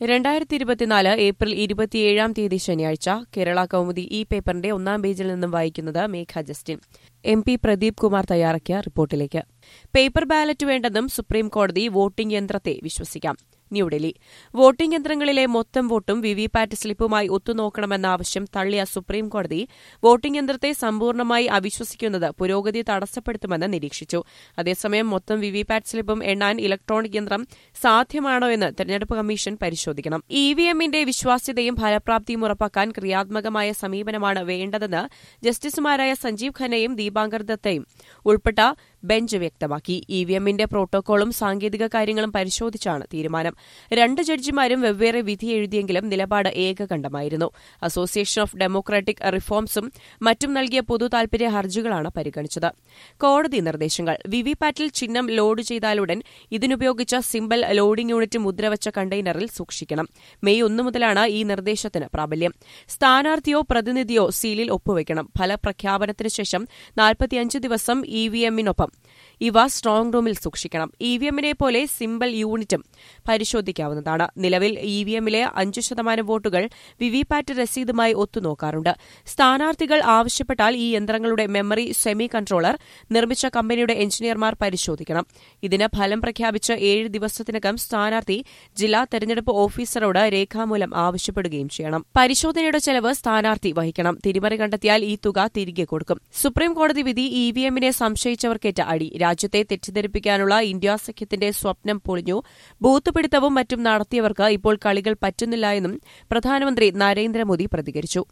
രണ്ടായിരത്തി ഇരുപത്തിനാല് ഏപ്രിൽ ഇരുപത്തിയേഴാം തീയതി ശനിയാഴ്ച കേരള കൗമുദി ഈ പേപ്പറിന്റെ ഒന്നാം പേജിൽ നിന്നും വായിക്കുന്നത് മേഘ ജസ്റ്റിൻ എം പി പ്രദീപ് കുമാർ തയ്യാറാക്കിയ റിപ്പോർട്ടിലേക്ക് പേപ്പർ ബാലറ്റ് വേണ്ടെന്നും സുപ്രീം കോടതി വോട്ടിംഗ് യന്ത്രത്തെ വിശ്വസിക്കാം ന്യൂഡൽഹി വോട്ടിംഗ് യന്ത്രങ്ങളിലെ മൊത്തം വോട്ടും വിവിപാറ്റ് സ്ലിപ്പുമായി ഒത്തുനോക്കണമെന്ന ആവശ്യം തള്ളിയ സുപ്രീം കോടതി വോട്ടിംഗ് യന്ത്രത്തെ സമ്പൂർണ്ണമായി അവിശ്വസിക്കുന്നത് പുരോഗതി തടസ്സപ്പെടുത്തുമെന്ന് നിരീക്ഷിച്ചു അതേസമയം മൊത്തം വിവിപാറ്റ് സ്ലിപ്പും എണ്ണാൻ ഇലക്ട്രോണിക് യന്ത്രം സാധ്യമാണോ എന്ന് തെരഞ്ഞെടുപ്പ് കമ്മീഷൻ പരിശോധിക്കണം ഇവിഎമ്മിന്റെ വിശ്വാസ്യതയും ഫലപ്രാപ്തിയും ഉറപ്പാക്കാൻ ക്രിയാത്മകമായ സമീപനമാണ് വേണ്ടതെന്ന് ജസ്റ്റിസുമാരായ സഞ്ജീവ് ഖന്നയും ദീപാങ്കർ ദത്തയും ഉൾപ്പെട്ട ബെഞ്ച് വ്യക്തമാക്കി ഇവിഎമ്മിന്റെ പ്രോട്ടോകോളും സാങ്കേതിക കാര്യങ്ങളും പരിശോധിച്ചാണ് തീരുമാനം രണ്ട് ജഡ്ജിമാരും വെവ്വേറെ വിധി എഴുതിയെങ്കിലും നിലപാട് ഏകകണ്ഠമായിരുന്നു അസോസിയേഷൻ ഓഫ് ഡെമോക്രാറ്റിക് റിഫോംസും മറ്റും നൽകിയ പൊതു താൽപര്യ ഹർജികളാണ് പരിഗണിച്ചത് കോടതി നിർദ്ദേശങ്ങൾ വിവിപാറ്റിൽ ചിഹ്നം ലോഡ് ചെയ്താലുടൻ ഇതിനുപയോഗിച്ച സിംബൽ ലോഡിംഗ് യൂണിറ്റ് മുദ്രവച്ച കണ്ടെയ്നറിൽ സൂക്ഷിക്കണം മെയ് ഒന്ന് മുതലാണ് ഈ നിർദ്ദേശത്തിന് പ്രാബല്യം സ്ഥാനാർത്ഥിയോ പ്രതിനിധിയോ സീലിൽ ഒപ്പുവയ്ക്കണം ഫലപ്രഖ്യാപനത്തിന് ശേഷം നാൽപ്പത്തിയഞ്ച് ദിവസം ഇവിഎമ്മിനൊപ്പം ഇവ സ്ട്രോങ് റൂമിൽ സൂക്ഷിക്കണം ഇവിഎമ്മിനെ പോലെ സിംബൽ യൂണിറ്റും പരിശോധിക്കാവുന്നതാണ് നിലവിൽ ഇവിഎമ്മിലെ അഞ്ച് ശതമാനം വോട്ടുകൾ വിവിപാറ്റ് രസീതുമായി ഒത്തുനോക്കാറുണ്ട് സ്ഥാനാർത്ഥികൾ ആവശ്യപ്പെട്ടാൽ ഈ യന്ത്രങ്ങളുടെ മെമ്മറി സെമി കൺട്രോളർ നിർമ്മിച്ച കമ്പനിയുടെ എഞ്ചിനീയർമാർ പരിശോധിക്കണം ഇതിന് ഫലം പ്രഖ്യാപിച്ച് ഏഴ് ദിവസത്തിനകം സ്ഥാനാർത്ഥി ജില്ലാ തെരഞ്ഞെടുപ്പ് ഓഫീസറോട് രേഖാമൂലം ആവശ്യപ്പെടുകയും ചെയ്യണം പരിശോധനയുടെ ചെലവ് സ്ഥാനാർത്ഥി വഹിക്കണം തിരിമറി കണ്ടെത്തിയാൽ ഈ തുക തിരികെ കൊടുക്കും സുപ്രീം കോടതി വിധി ഇവിഎമ്മിനെ സംശയിച്ചവർക്കേറ്റ അടി രാജ്യത്തെ തെറ്റിദ്ധരിപ്പിക്കാനുള്ള ഇന്ത്യ സഖ്യത്തിന്റെ സ്വപ്നം പൊളിഞ്ഞു ബൂത്ത് പിടുത്തവും മറ്റും നടത്തിയവർക്ക് ഇപ്പോൾ കളികൾ പറ്റുന്നില്ല എന്നും പ്രധാനമന്ത്രി നരേന്ദ്രമോദി പ്രതികരിച്ചു